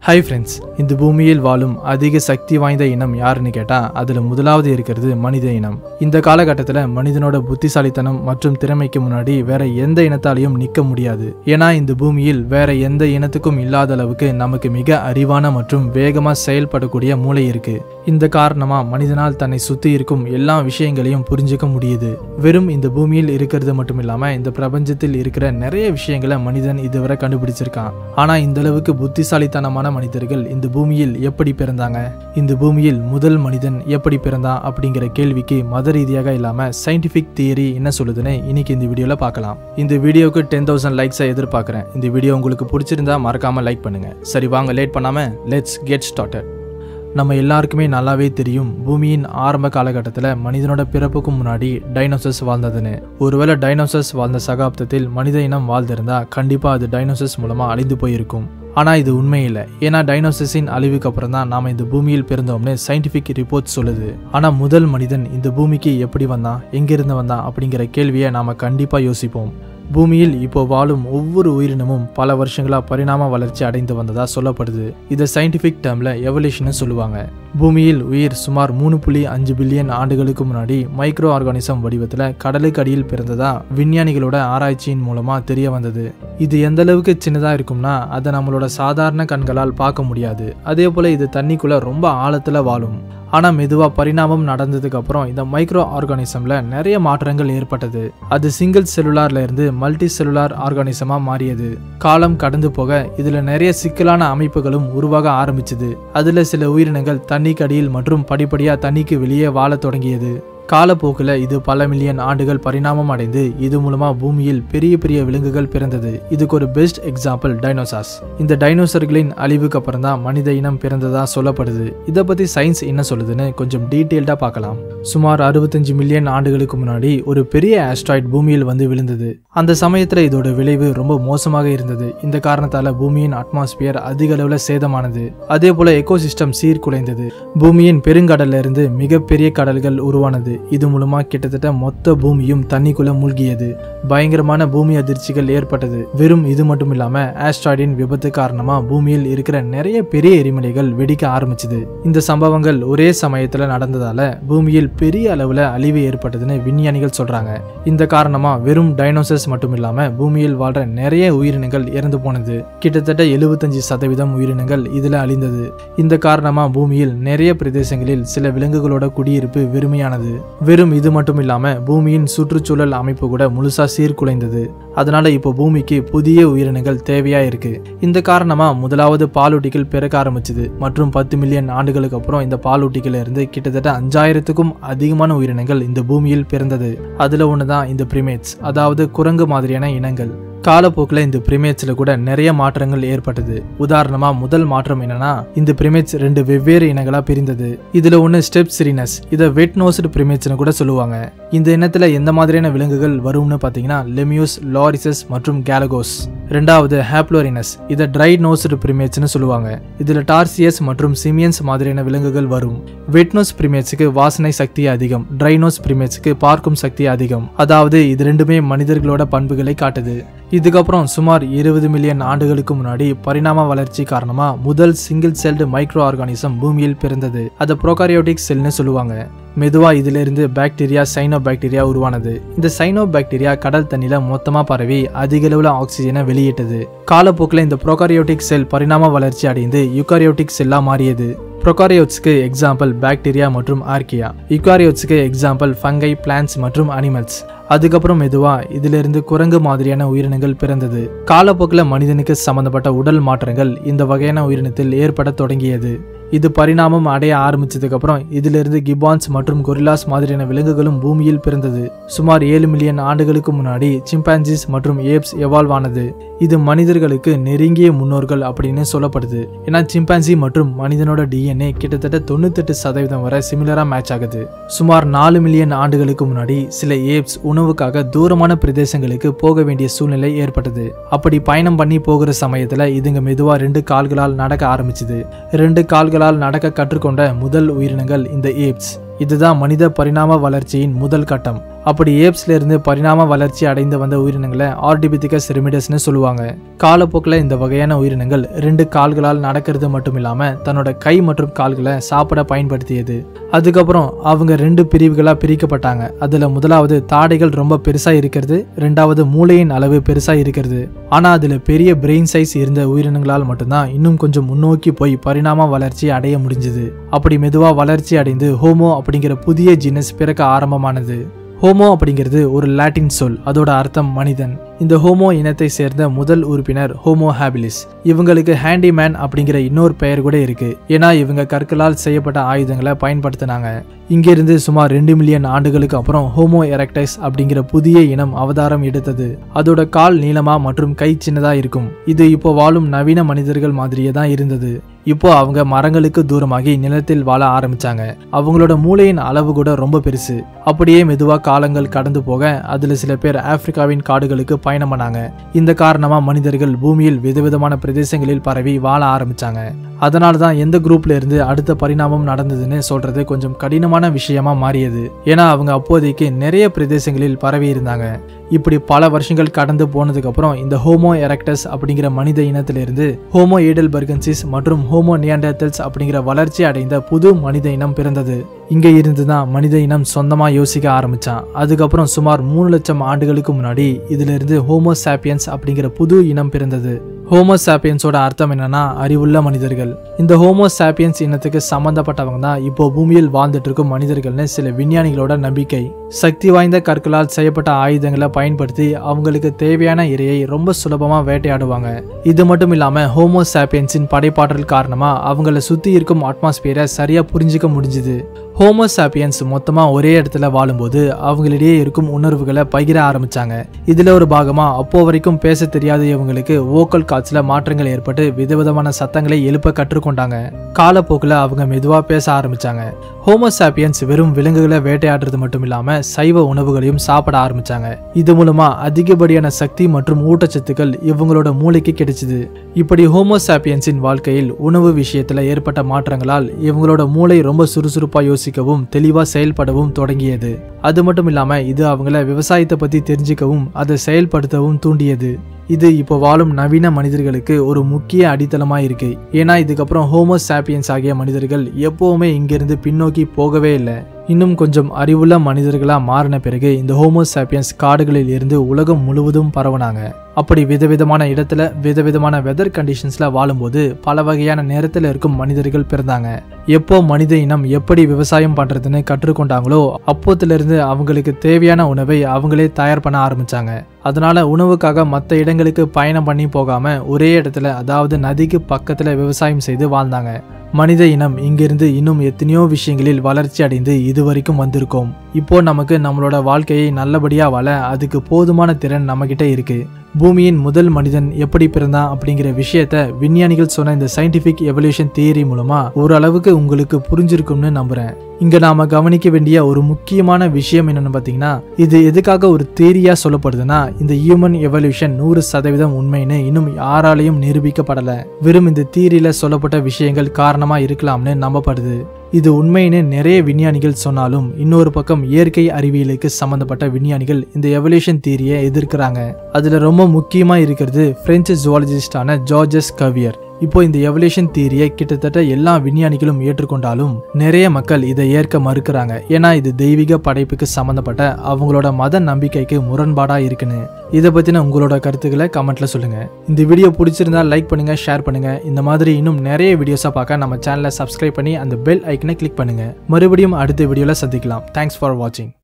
hi friends இந்த பூமியில் வாழும் அதிக சக்தி வாய்ந்த இனம் யாருன்னு கேட்டால் அதில் முதலாவது இருக்கிறது மனித இனம் இந்த காலகட்டத்தில் மனிதனோட புத்திசாலித்தனம் மற்றும் திறமைக்கு முன்னாடி வேற எந்த இனத்தாலையும் நிற்க முடியாது ஏன்னா இந்த பூமியில் வேற எந்த இனத்துக்கும் இல்லாத அளவுக்கு நமக்கு மிக அறிவான மற்றும் வேகமாக செயல்படக்கூடிய மூளை இருக்கு இந்த காரணமா மனிதனால் தன்னை சுத்தி இருக்கும் எல்லா விஷயங்களையும் புரிஞ்சுக்க முடியுது வெறும் இந்த பூமியில் இருக்கிறது மட்டும் இல்லாம இந்த பிரபஞ்சத்தில் இருக்கிற நிறைய விஷயங்களை மனிதன் இதுவரை கண்டுபிடிச்சிருக்கான் ஆனா இந்த அளவுக்கு புத்திசாலித்தனமான மனிதர்கள் இந்த பூமியில் எப்படி பிறந்தாங்க இந்த பூமியில் முதல் மனிதன் எப்படி பிறந்தான் அப்படிங்கிற கேள்விக்கு மத ரீதியாக இல்லாம சயின்டிபிக் தியரி என்ன சொல்லுதுன்னு இன்னைக்கு இந்த வீடியோல பார்க்கலாம் இந்த வீடியோவுக்கு டென் தௌசண்ட் லைக்ஸை எதிர்பார்க்குறேன் இந்த வீடியோ உங்களுக்கு பிடிச்சிருந்தா மறக்காம லைக் பண்ணுங்க சரி வாங்க லேட் பண்ணாம லெட்ஸ் கெட் ஸ்டார்டட் நம்ம எல்லாருக்குமே நல்லாவே தெரியும் பூமியின் ஆரம்ப காலகட்டத்தில் மனிதனோட பிறப்புக்கு முன்னாடி டைனோசர்ஸ் வாழ்ந்ததுன்னு ஒருவேளை டைனோசர்ஸ் வாழ்ந்த சகாப்தத்தில் மனித இனம் வாழ்ந்திருந்தா கண்டிப்பாக அது டைனோசர்ஸ் மூலமாக அழிந்து போயிருக்கும் ஆனால் இது உண்மை இல்லை ஏன்னா டைனோசர்ஸின் அழிவுக்கு அப்புறம் தான் நாம் இந்த பூமியில் பிறந்தோம்னு சயின்டிஃபிக் ரிப்போர்ட் சொல்லுது ஆனால் முதல் மனிதன் இந்த பூமிக்கு எப்படி வந்தான் எங்கிருந்து வந்தான் அப்படிங்கிற கேள்வியை நாம் கண்டிப்பாக யோசிப்போம் பூமியில் இப்போ வாழும் ஒவ்வொரு உயிரினமும் பல வருஷங்களா பரிணாம வளர்ச்சி அடைந்து வந்ததா சொல்லப்படுது இதை சயின்டிஃபிக் டேர்ம்ல எவல்யூஷன் சொல்லுவாங்க பூமியில் உயிர் சுமார் மூணு புள்ளி அஞ்சு பில்லியன் ஆண்டுகளுக்கு முன்னாடி மைக்ரோ ஆர்கானிசம் வடிவத்தில் கடலுக்கு அடியில் பிறந்ததா விஞ்ஞானிகளோட ஆராய்ச்சியின் மூலமா தெரிய வந்தது இது எந்த அளவுக்கு சின்னதா இருக்கும்னா அதை நம்மளோட சாதாரண கண்களால் பார்க்க முடியாது அதே போல இது தண்ணிக்குள்ள ரொம்ப ஆழத்துல வாழும் ஆனால் மெதுவாக பரிணாமம் நடந்ததுக்கு அப்புறம் இந்த மைக்ரோ ஆர்கானிசமில் நிறைய மாற்றங்கள் ஏற்பட்டது அது சிங்கிள் செல்லுலார்ல இருந்து மல்டி செல்லுலார் ஆர்கானிசமாக மாறியது காலம் கடந்து போக இதில் நிறைய சிக்கலான அமைப்புகளும் உருவாக ஆரம்பிச்சது அதில் சில உயிரினங்கள் தண்ணிக்கு அடியில் மற்றும் படிப்படியாக தண்ணிக்கு வெளியே வாழத் தொடங்கியது காலப்போக்கில் இது பல மில்லியன் ஆண்டுகள் பரிணாமம் அடைந்து இது மூலமா பூமியில் பெரிய பெரிய விலங்குகள் பிறந்தது இதுக்கு ஒரு பெஸ்ட் எக்ஸாம்பிள் டைனோசார்ஸ் இந்த டைனோசர்களின் அழிவுக்கு அப்புறம் தான் மனித இனம் பிறந்ததா சொல்லப்படுது இதை பத்தி சயின்ஸ் என்ன சொல்லுதுன்னு கொஞ்சம் டீட்டெயில்டா பார்க்கலாம் சுமார் அறுபத்தஞ்சு மில்லியன் ஆண்டுகளுக்கு முன்னாடி ஒரு பெரிய ஆஸ்ட்ராய்ட் பூமியில் வந்து விழுந்தது அந்த சமயத்துல இதோட விளைவு ரொம்ப மோசமாக இருந்தது இந்த காரணத்தால பூமியின் அட்மாஸ்பியர் அதிக அளவுல சேதமானது அதே போல எக்கோசிஸ்டம் சீர்குலைந்தது பூமியின் பெருங்கடல்ல இருந்து மிகப்பெரிய கடல்கள் உருவானது இது மூலமா கிட்டத்தட்ட மொத்த பூமியும் தண்ணிக்குள்ள மூழ்கியது பயங்கரமான பூமி அதிர்ச்சிகள் ஏற்பட்டது வெறும் இது மட்டும் இல்லாம ஆஸ்ட்ராய்டின் விபத்து காரணமா பூமியில் இருக்கிற நிறைய பெரிய எரிமலைகள் வெடிக்க ஆரம்பிச்சது இந்த சம்பவங்கள் ஒரே சமயத்துல நடந்ததால பூமியில் பெரிய அளவுல அழிவு ஏற்பட்டதுன்னு விஞ்ஞானிகள் சொல்றாங்க இந்த காரணமா வெறும் டைனோசர்ஸ் மட்டும் இல்லாம பூமியில் வாழ்ற நிறைய உயிரினங்கள் இறந்து போனது கிட்டத்தட்ட எழுபத்தஞ்சு சதவீதம் உயிரினங்கள் இதுல அழிந்தது இந்த காரணமா பூமியில் நிறைய பிரதேசங்களில் சில விலங்குகளோட குடியிருப்பு வெறுமையானது வெறும் இது மட்டும் இல்லாம பூமியின் சுற்றுச்சூழல் அமைப்பு கூட முழுசா சீர்குலைந்தது அதனால இப்போ பூமிக்கு புதிய உயிரினங்கள் தேவையா இருக்கு இந்த காரணமா முதலாவது பாலூட்டிகள் பிறக்க ஆரம்பிச்சது மற்றும் பத்து மில்லியன் ஆண்டுகளுக்கு அப்புறம் இந்த பாலூட்டிகள் இருந்து கிட்டத்தட்ட அஞ்சாயிரத்துக்கும் அதிகமான உயிரினங்கள் இந்த பூமியில் பிறந்தது அதுல ஒண்ணுதான் இந்த பிரிமேட்ஸ் அதாவது குரங்கு மாதிரியான இனங்கள் காலப்போக்கில் இந்த பிரிமேட்ஸில் கூட நிறைய மாற்றங்கள் ஏற்பட்டது உதாரணமா முதல் மாற்றம் என்னன்னா இந்த பிரிமேட்ஸ் ரெண்டு வெவ்வேறு இனங்களா பிரிந்தது இதுல ஒன்று ஸ்டெப் சிரினஸ் இதை வெட் நோஸ்டு பிரிமேட்ஸ்னு கூட சொல்லுவாங்க இந்த இனத்துல எந்த மாதிரியான விலங்குகள் வரும்னு பார்த்தீங்கன்னா லெமியூஸ் லாரிசஸ் மற்றும் கேலகோஸ் ரெண்டாவது ஹாப்ளோரினஸ் இதை ட்ரை நோஸ்டு பிரிமேட்ஸ்னு சொல்லுவாங்க இதுல டார்சியஸ் மற்றும் சிமியன்ஸ் மாதிரியான விலங்குகள் வரும் வெட்னோஸ் பிரிமேட்ஸுக்கு வாசனை சக்தி அதிகம் ட்ரைனோஸ் பிரிமேட்ஸுக்கு பார்க்கும் சக்தி அதிகம் அதாவது இது ரெண்டுமே மனிதர்களோட பண்புகளை காட்டுது இதுக்கப்புறம் சுமார் இருபது மில்லியன் ஆண்டுகளுக்கு முன்னாடி பரிணாம வளர்ச்சி காரணமா முதல் சிங்கிள் செல்டு மைக்ரோ ஆர்கானிசம் பூமியில் பிறந்தது அதை ப்ரோகாரியோட்டிக் செல்னு சொல்லுவாங்க மெதுவா இதிலிருந்து பாக்டீரியா சைனோ பாக்டீரியா உருவானது இந்த சைனோ பாக்டீரியா கடல் தண்ணியில மொத்தமா பரவி அதிக அளவுல ஆக்சிஜனை வெளியிட்டது காலப்போக்கில் இந்த ப்ரோகாரியோட்டிக் செல் பரிணாம வளர்ச்சி அடைந்து யுகாரியோட்டிக் செல்லா மாறியது ப்ரொகாரியோட்ஸ்க்கு எக்ஸாம்பிள் பாக்டீரியா மற்றும் ஆர்கியா யுகாரியோட்ஸ்க்கு எக்ஸாம்பிள் ஃபங்கை பிளான்ஸ் மற்றும் அனிமல்ஸ் அதுக்கப்புறம் மெதுவா இதிலிருந்து குரங்கு மாதிரியான உயிரினங்கள் பிறந்தது காலப்போக்கில் மனிதனுக்கு சம்பந்தப்பட்ட உடல் மாற்றங்கள் இந்த வகையான உயிரினத்தில் ஏற்பட தொடங்கியது இது பரிணாமம் அடைய ஆரம்பிச்சதுக்கு அப்புறம் இதிலிருந்து கிபான்ஸ் மற்றும் கொரில்லாஸ் மாதிரியான விலங்குகளும் பூமியில் பிறந்தது சுமார் ஏழு மில்லியன் ஆண்டுகளுக்கு முன்னாடி சிம்பான்சிஸ் மற்றும் ஏப்ஸ் எவால்வ் ஆனது இது மனிதர்களுக்கு நெருங்கிய முன்னோர்கள் அப்படின்னு சொல்லப்படுது ஏன்னா சிம்பான்சி மற்றும் மனிதனோட டிஎன்ஏ கிட்டத்தட்ட தொண்ணூத்தெட்டு சதவீதம் வரை சிமிலரா மேட்ச் ஆகுது சுமார் நாலு மில்லியன் ஆண்டுகளுக்கு முன்னாடி சில ஏப்ஸ் உணவுக்காக தூரமான பிரதேசங்களுக்கு போக வேண்டிய சூழ்நிலை ஏற்பட்டது அப்படி பயணம் பண்ணி போகிற சமயத்துல இதுங்க மெதுவா ரெண்டு கால்களால் நடக்க ஆரம்பிச்சது ரெண்டு கால்களால் நடக்க கற்றுக்கொண்ட முதல் உயிரினங்கள் இந்த ஏப்ஸ் இதுதான் மனித பரிணாம வளர்ச்சியின் முதல் கட்டம் அப்படி ஏப்ஸ்ல இருந்து பரிணாம வளர்ச்சி அடைந்து வந்த உயிரினங்களை ஆர்டிபிதிகஸ் ரெமிடஸ்னு சொல்லுவாங்க காலப்போக்கில் இந்த வகையான உயிரினங்கள் ரெண்டு கால்களால் நடக்கிறது மட்டும் இல்லாம தன்னோட கை மற்றும் கால்களை சாப்பிட பயன்படுத்தியது அதுக்கப்புறம் அவங்க ரெண்டு பிரிவுகளா பிரிக்கப்பட்டாங்க அதுல முதலாவது தாடைகள் ரொம்ப பெருசா இருக்கிறது ரெண்டாவது மூளையின் அளவு பெருசா இருக்கிறது ஆனா அதுல பெரிய பிரெயின் சைஸ் இருந்த உயிரினங்களால் மட்டும்தான் இன்னும் கொஞ்சம் முன்னோக்கி போய் பரிணாம வளர்ச்சி அடைய முடிஞ்சது அப்படி மெதுவா வளர்ச்சி அடைந்து ஹோமோ அப்படிங்கிற புதிய ஜீனஸ் பிறக்க ஆரம்பமானது ஹோமோ அப்படிங்கிறது ஒரு லாட்டின் சொல் அதோட அர்த்தம் மனிதன் இந்த ஹோமோ இனத்தை சேர்ந்த முதல் உறுப்பினர் ஹோமோ ஹாபிலிஸ் இவங்களுக்கு ஹேண்டிமேன் அப்படிங்கிற இன்னொரு பெயர் கூட இருக்கு ஏன்னா இவங்க கற்களால் செய்யப்பட்ட ஆயுதங்களை பயன்படுத்தினாங்க இங்கிருந்து சுமார் ரெண்டு மில்லியன் ஆண்டுகளுக்கு அப்புறம் ஹோமோ எரக்டைஸ் அப்படிங்கிற புதிய இனம் அவதாரம் எடுத்தது அதோட கால் நீளமா மற்றும் கை சின்னதா இருக்கும் இது இப்போ வாழும் நவீன மனிதர்கள் மாதிரியே தான் இருந்தது இப்போ அவங்க மரங்களுக்கு தூரமாகி நிலத்தில் வாழ ஆரம்பிச்சாங்க அவங்களோட மூளையின் அளவு கூட ரொம்ப பெருசு அப்படியே மெதுவா காலங்கள் கடந்து போக அதுல சில பேர் ஆப்பிரிக்காவின் காடுகளுக்கு பயணம் பண்ணாங்க இந்த காரணமா மனிதர்கள் பூமியில் விதவிதமான பிரதேசங்களில் பரவி வாழ ஆரம்பிச்சாங்க அதனால தான் எந்த குரூப்ல இருந்து அடுத்த பரிணாமம் நடந்ததுன்னு சொல்றது கொஞ்சம் கடினமான விஷயமா மாறியது ஏன்னா அவங்க அப்போதைக்கு நிறைய பிரதேசங்களில் பரவி இருந்தாங்க இப்படி பல வருஷங்கள் கடந்து போனதுக்கு அப்புறம் இந்த ஹோமோ எரக்டஸ் அப்படிங்கிற மனித இனத்திலிருந்து ஹோமோ ஏடல் பர்கன்சிஸ் மற்றும் ஹோமோ நியாண்டர்தல்ஸ் அப்படிங்கிற வளர்ச்சி அடைந்த புது மனித இனம் பிறந்தது இங்க இருந்து தான் மனித இனம் சொந்தமா யோசிக்க ஆரம்பிச்சான் அதுக்கப்புறம் சுமார் மூணு லட்சம் ஆண்டுகளுக்கு முன்னாடி இதுல இருந்து ஹோமோ சாப்பியன்ஸ் அப்படிங்கிற புது இனம் பிறந்தது ஹோமோ சாப்பியன்ஸோட அர்த்தம் என்னன்னா அறிவுள்ள மனிதர்கள் இந்த ஹோமோ சாப்பியன்ஸ் இனத்துக்கு சம்பந்தப்பட்டவங்க தான் இப்போ பூமியில் வாழ்ந்துட்டு இருக்கும் மனிதர்கள்னு சில விஞ்ஞானிகளோட நம்பிக்கை சக்தி வாய்ந்த கற்களால் செய்யப்பட்ட ஆயுதங்களை பயன்படுத்தி அவங்களுக்கு தேவையான இரையை ரொம்ப சுலபமா வேட்டையாடுவாங்க இது மட்டும் இல்லாம ஹோமோ சாப்பியன்ஸின் படைப்பாற்றல் காரணமா அவங்கள சுத்தி இருக்கும் அட்மாஸ்பியரை சரியா புரிஞ்சுக்க முடிஞ்சுது ஹோமோ சாப்பியன்ஸ் மொத்தமா ஒரே இடத்துல வாழும்போது அவங்களிடையே இருக்கும் உணர்வுகளை பகிர ஆரம்பிச்சாங்க இதுல ஒரு பாகமா அப்போ வரைக்கும் பேச தெரியாத இவங்களுக்கு ஓக்கல் காட்சில மாற்றங்கள் ஏற்பட்டு விதவிதமான சத்தங்களை எழுப்ப கற்றுக்கொண்டாங்க காலப்போக்கில் அவங்க மெதுவா பேச ஆரம்பிச்சாங்க ஹோமோ சாப்பியன்ஸ் வெறும் விலங்குகளை வேட்டையாடுறது மட்டும் இல்லாம சைவ உணவுகளையும் சாப்பிட ஆரம்பிச்சாங்க இது மூலமா அதிகப்படியான சக்தி மற்றும் ஊட்டச்சத்துக்கள் இவங்களோட மூளைக்கு கிடைச்சது இப்படி ஹோமோ சாப்பியன்ஸின் வாழ்க்கையில் உணவு விஷயத்துல ஏற்பட்ட மாற்றங்களால் இவங்களோட மூளை ரொம்ப சுறுசுறுப்பா யோசிக்கவும் தெளிவா செயல்படவும் தொடங்கியது அது மட்டும் இல்லாம இது அவங்கள விவசாயத்தை பத்தி தெரிஞ்சுக்கவும் அதை செயல்படுத்தவும் தூண்டியது இது இப்போ வாழும் நவீன மனிதர்களுக்கு ஒரு முக்கிய அடித்தளமா இருக்கு ஏன்னா இதுக்கப்புறம் ஹோமோ சாப்பியன்ஸ் ஆகிய மனிதர்கள் எப்பவுமே இங்கிருந்து பின்னோக்கி போகவே இல்லை இன்னும் கொஞ்சம் அறிவுள்ள மனிதர்களா மாறின பிறகு இந்த ஹோமோ சாப்பியன்ஸ் காடுகளில் இருந்து உலகம் முழுவதும் பரவுனாங்க அப்படி விதவிதமான இடத்துல விதவிதமான வெதர் கண்டிஷன்ஸ்ல வாழும்போது பல வகையான நேரத்துல இருக்கும் மனிதர்கள் பிறந்தாங்க எப்போ மனித இனம் எப்படி விவசாயம் பண்றதுன்னு கற்றுக்கொண்டாங்களோ அப்போத்துல இருந்து அவங்களுக்கு தேவையான உணவை அவங்களே தயார் பண்ண ஆரம்பிச்சாங்க அதனால உணவுக்காக மற்ற இடங்களுக்கு பயணம் பண்ணி போகாம ஒரே இடத்துல அதாவது நதிக்கு பக்கத்துல விவசாயம் செய்து வாழ்ந்தாங்க மனித இனம் இங்கிருந்து இன்னும் எத்தனையோ விஷயங்களில் வளர்ச்சி அடைந்து இதுவரைக்கும் வந்திருக்கோம் இப்போ நமக்கு நம்மளோட வாழ்க்கையை நல்லபடியா வாழ அதுக்கு போதுமான திறன் நம்மகிட்ட இருக்கு பூமியின் முதல் மனிதன் எப்படி பிறந்தான் அப்படிங்கிற விஷயத்த விஞ்ஞானிகள் சொன்ன இந்த சயின்டிபிக் எவல்யூஷன் தியரி மூலமா ஓரளவுக்கு உங்களுக்கு புரிஞ்சிருக்கும்னு நம்புறேன் இங்க நாம கவனிக்க வேண்டிய ஒரு முக்கியமான விஷயம் என்னன்னு பாத்தீங்கன்னா இது எதுக்காக ஒரு தேரியா சொல்லப்படுதுன்னா இந்த ஹியூமன் எவல்யூஷன் நூறு சதவீதம் உண்மைன்னு இன்னும் யாராலையும் நிரூபிக்கப்படல வெறும் இந்த தீரியில சொல்லப்பட்ட விஷயங்கள் காரணமா இருக்கலாம்னு நம்பப்படுது இது உண்மைன்னு நிறைய விஞ்ஞானிகள் சொன்னாலும் இன்னொரு பக்கம் இயற்கை அறிவியலுக்கு சம்பந்தப்பட்ட விஞ்ஞானிகள் இந்த எவல்யூஷன் தியரியை எதிர்க்கிறாங்க அதுல ரொம்ப முக்கியமா இருக்கிறது பிரெஞ்சு ஜுவாலஜிஸ்டான ஜார்ஜஸ் கவியர் இப்போ இந்த எவல்யூஷன் தியரியை கிட்டத்தட்ட எல்லா விஞ்ஞானிகளும் ஏற்றுக்கொண்டாலும் நிறைய மக்கள் இதை ஏற்க மறுக்கிறாங்க ஏன்னா இது தெய்வீக படைப்புக்கு சம்பந்தப்பட்ட அவங்களோட மத நம்பிக்கைக்கு முரண்பாடா இருக்குன்னு இதை பத்தின உங்களோட கருத்துக்களை கமெண்ட்ல சொல்லுங்க இந்த வீடியோ பிடிச்சிருந்தா லைக் பண்ணுங்க ஷேர் பண்ணுங்க இந்த மாதிரி இன்னும் நிறைய வீடியோஸை பார்க்க நம்ம சேனலை சப்ஸ்கிரைப் பண்ணி அந்த பெல் ஐக்கனை கிளிக் பண்ணுங்க மறுபடியும் அடுத்த வீடியோல சந்திக்கலாம் தேங்க்ஸ் ஃபார் வாட்சிங்